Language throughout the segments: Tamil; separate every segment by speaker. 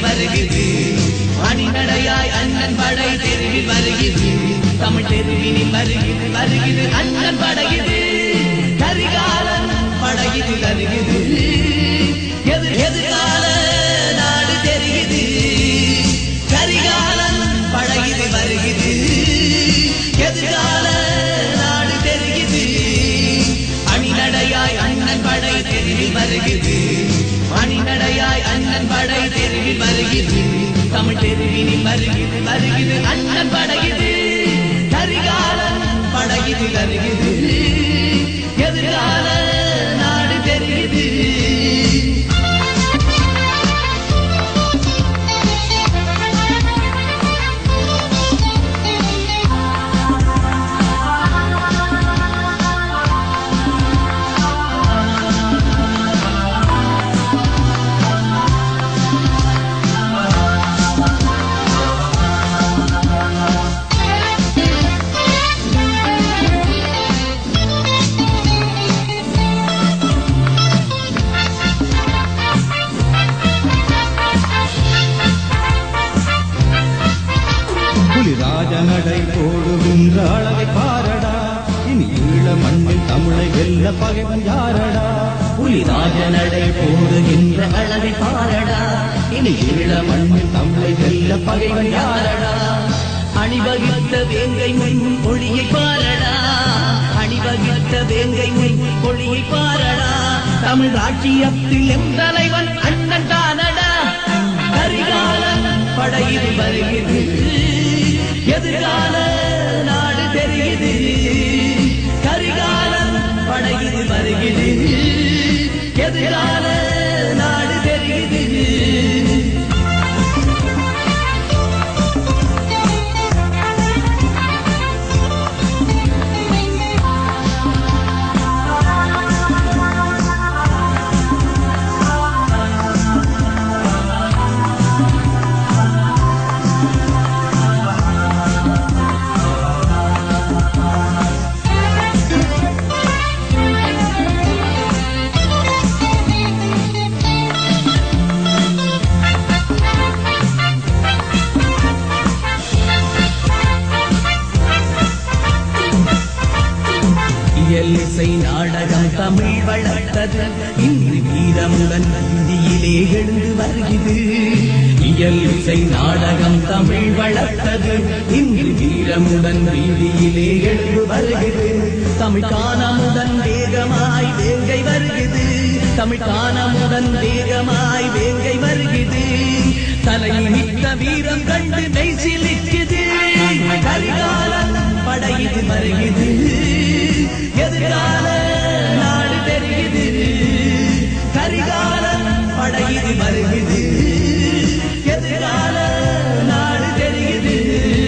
Speaker 1: வருகிறது அணிநடையாய் அண்ணன் படை தெருவில் வருகிறது தமிழ் தெருவினில் வருகிறது வருகிறது அண்ணன் படையுது கரிகாலன் படையுது வருகிறது எதிர் எதிர்கால நாடு தெரியுது கரிகாலன் படையுது வருகிறது எதிர்கால நாடு தெரியுது அணிநடையாய் அண்ணன் படை தெருவில் வருகிறது அணிநடையாய் அண்ணன் படை தெருவில் வருகிறது தமிழ் தெருவினில் வருகிறது வருகிறது அண்ணன் படையுது கரிகாலன் படையுது வருகிறது எதிர்கால நாடு தெரியுது
Speaker 2: புலிராஜ நடை போடுகின்ற அழகை பாரடா இனி ஈழ மண்ணில் தமிழை வெல்ல பகைவன் யாரடா
Speaker 1: புலிராஜ நடை போடுகின்ற அழகை பாரடா இனி ஈழ மண்ணில் தமிழை வெல்ல பகைவன் யாரடா அணிவகித்த வேங்கை முன் ஒளியை பாரடா அணிவகித்த வேங்கை முன் ஒளியை பாரடா தமிழ் ராட்சியத்தில் எம் தலைவன் அண்ணன் தானடா கரிகாலன் படையில் வருகிறது எதிர்கால நாடு தெரியுது கரிகாலன் படையில் வருகிறது எதிர்கால நாடு தெரியுது இயல் இசை நாடகம் தமிழ் வளர்த்தது இன்று வீரமுடன் இந்தியிலே எழுந்து வருகிறது இயல் இசை நாடகம் தமிழ் வளர்த்தது இன்று வீரமுடன் வீதியிலே எழுந்து வருகிறது தமிழ் காணமுடன் வேகமாய் வேங்கை வருகிறது தமிழ் காணமுடன் வேகமாய் வேங்கை வருகிறது தலையிட்ட வீரம் கண்டு மெய் சிலிக்குது கரிகாலன் படையுது வருகிறது எதிர்கால நாடு தெரியுது கரிகாலன் படையுது வருகிறது எதிர்கால நாடு தெரியுது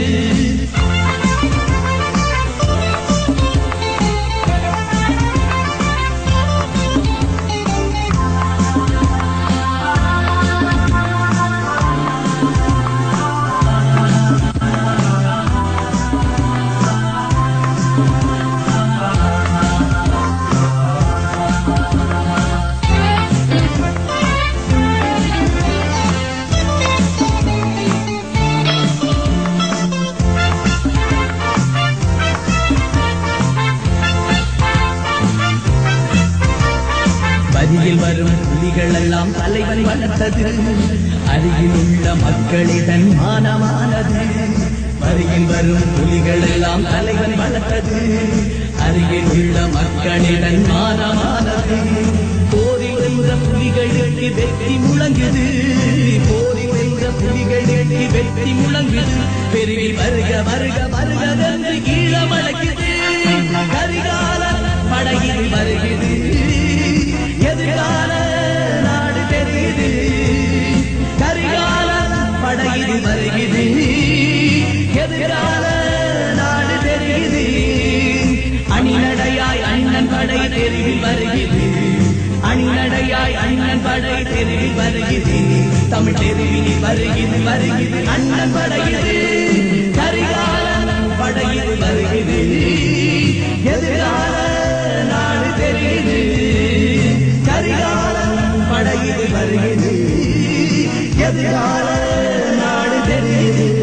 Speaker 1: வரியில் வரும் புலிகள் எல்லாம் தலைவன் வளர்த்தது அருகில் உள்ள மக்களிடம் மானமானது வரியில் வரும் புலிகள் எல்லாம் தலைவன் வளர்த்தது அருகில் உள்ள மக்களிடம் மானமானது போரில் வென்ற புலிகளுக்கு வெற்றி முழங்குது போரில் வென்ற புலிகளுக்கு வெற்றி முழங்குது பெருவில் வருக வருக வருக என்று ஈழமடக்குது கரிகாலன் படையில் வருகிறது எதிர்கால நாடு தெரியுது கரிகாலன் படையில் வருகிறது எதிர்கால நாடு தெரியுது அணிநடையாய் அண்ணன் படை தெருவில் வருகிறது அணிநடையாய் அண்ணன் படை தெருவில் வருகிறது தமிழ் தெருவினில் வருகிறது வருகிறது அண்ணன் படையுது கரிகாலன் படையில் வருகிறது எதிர்கால நாடு தெரியுது கரிகாலன் படையில் வருகிறது எதிர்கால நாடு தெரியுது